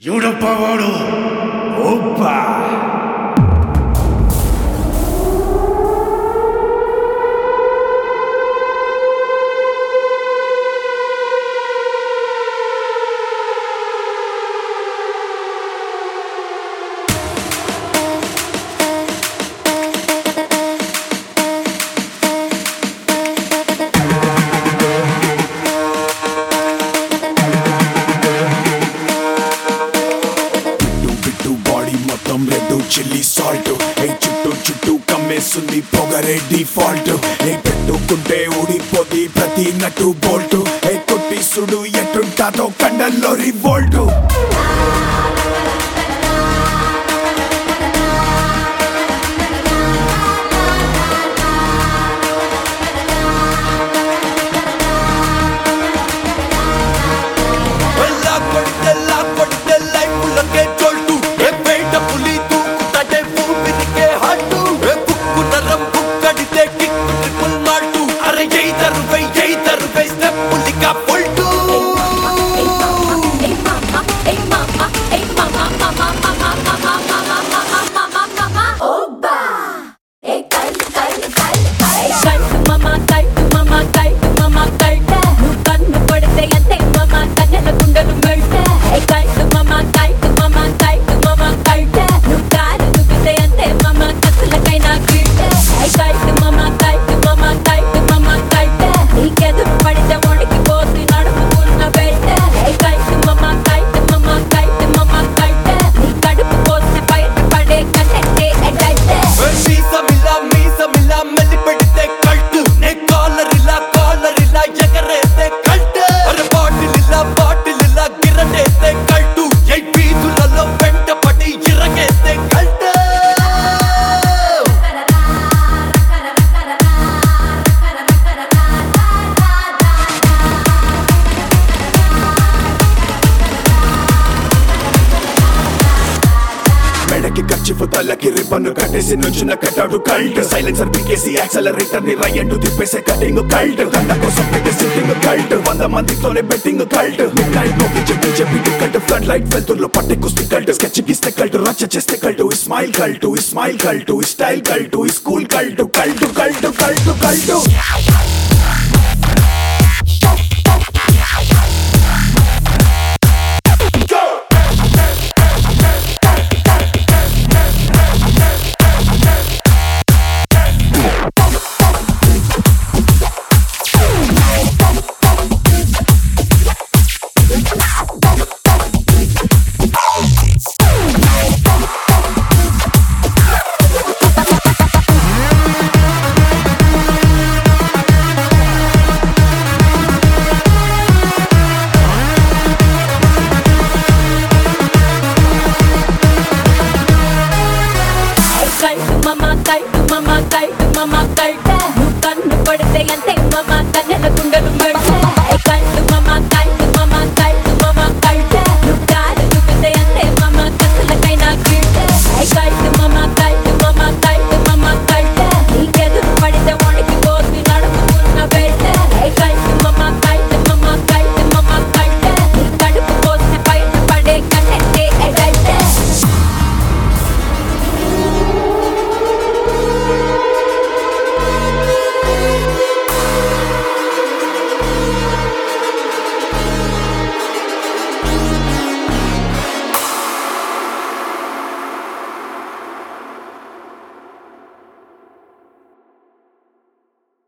ఎవడప్ప వాడు ఓప్పా బిట్టు బిట్టు బాడీ మొత్తం రెడ్ చిల్లీ సాల్ట్ ఏ చుట్టూ చుట్టూ కమ్మేస్తుంది పొగరే డిఫాల్ట్ ఏ పెట్టుకుంటే ఊడిపోది ప్రతి నట్టు బోల్ట్ ఏ కొట్టి సుడు ఎట్టుంటాదో కండల్లో రివోల్ట్ కొడితే కొడితే లైఫ్లకే చోల్టు ఏ బయట పులి తూకుతాడే ఊపిరికే హట్టు ఏ బుక్కు నరం బుక్కడితే కిక్కు ట్రిపుల్ మాల్టు అరే either way either way step పులికా పొల్టు పడితే ఒడికి పోసి నడుపుకున్న బెల్ట్ కైట్ మమ్మ కైట్ మమ్మ కైట్ మమ్మ కైట్ నీ కడుపు పోస్తే బయట పడే కంటే ఎడైతే మీసమిలా మీసమిలా మెల్లి పెడితే కల్టు నే కాలర్ ఇలా కాలర్ ఇలా ఎగరేస్తే కల్ట్ అరే బాటిల్ ఇలా బాటిల్ ఇలా గిరటేస్తే కల్టు ఎయి పీతులలో వెంట పడి ఇరగేస్తే కల్ట్ మెడకి ఖర్చు తల్లకి రిబ్బన్ను కట్టేసి నుంచున్న కట్టాడు కల్ట్ సైలెన్సర్ పీకేసి యాక్సలరేటర్ ని రయ్యంటు తిప్పేసే కటింగ్ కల్ట్ దండ కోసం పెట్టే సిట్టింగ్ కల్ట్ వంద మందితోనే బెట్టింగ్ కల్ట్ మిడ్ నైట్ నోకి చెప్పి చెప్పి కల్ట్ ఫ్లడ్ లైట్ వెళ్తుర్లో పట్టి కుస్తీ కల్ట్ స్కెచ్ గీస్తే కల్ట్ రచ్చ చేస్తే cult smile cult smile cult style cult school cult cult cult cult cult కైట్ మమ్మ కైట్ మమ్మ కైట్ మమ్మ కైట్ నువ్వు కన్ను పడితే అంతే